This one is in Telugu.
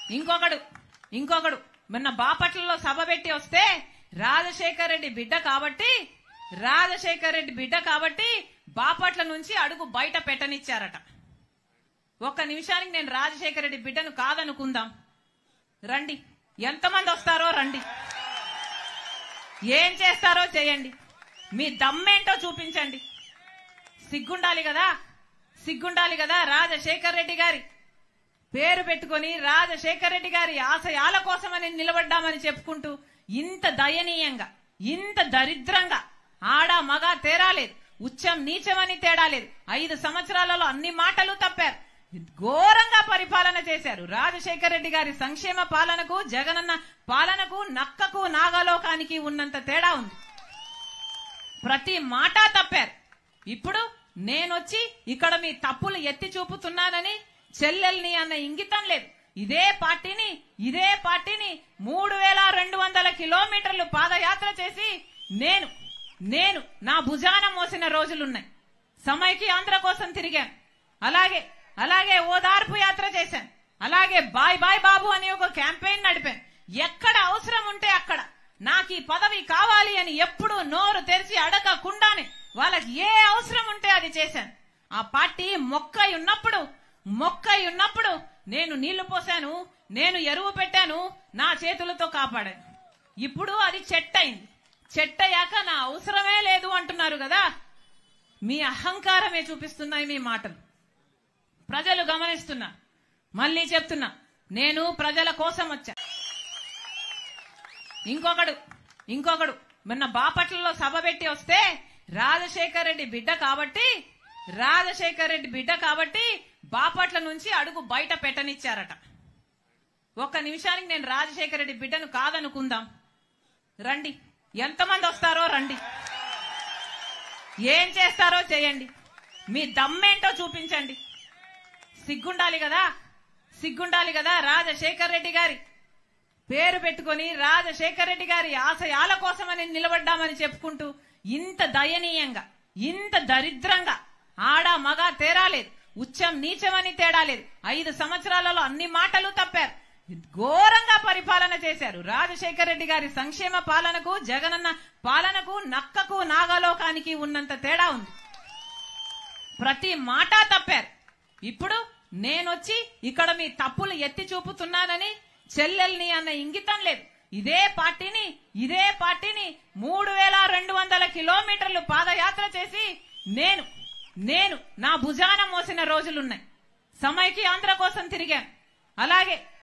ఇంకొకడు ఇంకొకడు మొన్న బాపట్లలో సభ పెట్టి వస్తే రాజశేఖర్ రెడ్డి బిడ్డ కాబట్టి రాజశేఖర్ రెడ్డి బిడ్డ కాబట్టి బాపట్ల నుంచి అడుగు బయట పెట్టనిచ్చారట ఒక్క నిమిషానికి నేను రాజశేఖర రెడ్డి బిడ్డను కాదనుకుందాం రండి ఎంతమంది వస్తారో రండి ఏం చేస్తారో చేయండి మీ దమ్మేంటో చూపించండి సిగ్గుండాలి కదా సిగ్గుండాలి కదా రాజశేఖర్ రెడ్డి గారి పేరు పెట్టుకొని రాజశేఖర్ రెడ్డి గారి ఆశయాల కోసమని నిలబడ్డామని చెప్పుకుంటూ ఇంత దయనీయంగా ఇంత దరిద్రంగా ఆడ మగ తేడా లేదు ఉచ్చం నీచమని తేడా లేదు ఐదు సంవత్సరాలలో అన్ని మాటలు తప్పారు ఘోరంగా పరిపాలన చేశారు రాజశేఖర్ రెడ్డి గారి సంక్షేమ పాలనకు జగనన్న పాలనకు నక్కకు నాగలోకానికి ఉన్నంత తేడా ఉంది ప్రతి మాట తప్పారు ఇప్పుడు నేనొచ్చి ఇక్కడ మీ తప్పులు ఎత్తి చూపుతున్నానని చెల్లెల్ని అన్న ఇంగితం లేదు ఇదే పార్టీని ఇదే పార్టీని మూడు వేల రెండు వందల కిలోమీటర్లు పాదయాత్ర చేసి నేను నేను నా భుజాన మోసిన రోజులున్నాయి సమైకి ఆంధ్ర కోసం తిరిగాను అలాగే అలాగే ఓదార్పు యాత్ర చేశాను అలాగే బాయ్ బాయ్ బాబు అని ఒక క్యాంపెయిన్ నడిపాను ఎక్కడ అవసరం ఉంటే అక్కడ నాకు ఈ పదవి కావాలి అని ఎప్పుడు నోరు తెరిచి అడగకుండానే వాళ్ళకి ఏ అవసరం ఉంటే అది చేశాను ఆ పార్టీ మొక్కై ఉన్నప్పుడు మొక్కై ఉన్నప్పుడు నేను నీళ్లు పోసాను నేను ఎరువు పెట్టాను నా చేతులతో కాపాడాను ఇప్పుడు అది చెట్టయింది చెట్టయ్యాక నా అవసరమే లేదు అంటున్నారు కదా మీ అహంకారమే చూపిస్తున్నాయి మీ మాటలు ప్రజలు గమనిస్తున్నా మళ్ళీ చెప్తున్నా నేను ప్రజల కోసం వచ్చా ఇంకొకడు ఇంకొకడు మొన్న బాపట్లలో సభ పెట్టి వస్తే రాజశేఖర్ రెడ్డి బిడ్డ కాబట్టి రాజశేఖర్ రెడ్డి బిడ్డ కాబట్టి బాపట్ల నుంచి అడుగు బయట పెట్టనిచ్చారట ఒక్క నిమిషానికి నేను రాజశేఖర్ రెడ్డి బిడ్డను కాదనుకుందాం రండి ఎంతమంది వస్తారో రండి ఏం చేస్తారో చేయండి మీ దమ్మేంటో చూపించండి సిగ్గుండాలి కదా సిగ్గుండాలి కదా రాజశేఖర్ రెడ్డి గారి పేరు పెట్టుకొని రాజశేఖర్ రెడ్డి గారి ఆశయాల కోసమని నిలబడ్డామని చెప్పుకుంటూ ఇంత దయనీయంగా ఇంత దరిద్రంగా ఆడ మగ తేడా లేదు ఉచ్చం నీచమని తేడా లేదు ఐదు సంవత్సరాలలో అన్ని మాటలు తప్పారు ఘోరంగా పరిపాలన చేశారు రాజశేఖర్ రెడ్డి గారి సంక్షేమ పాలనకు జగనన్న పాలనకు నక్కకు నాగలోకానికి ఉన్నంత తేడా ఉంది ప్రతి మాట తప్పారు ఇప్పుడు నేనొచ్చి ఇక్కడ మీ తప్పులు ఎత్తి చూపుతున్నానని చెల్లెల్ని అన్న ఇంగితం లేదు ఇదే పార్టీని ఇదే పార్టీని మూడు వేల రెండు వందల కిలోమీటర్లు పాదయాత్ర చేసి నేను నేను నా భుజాన మోసిన రోజులున్నాయి సమైకి ఆంధ్ర కోసం తిరిగాను అలాగే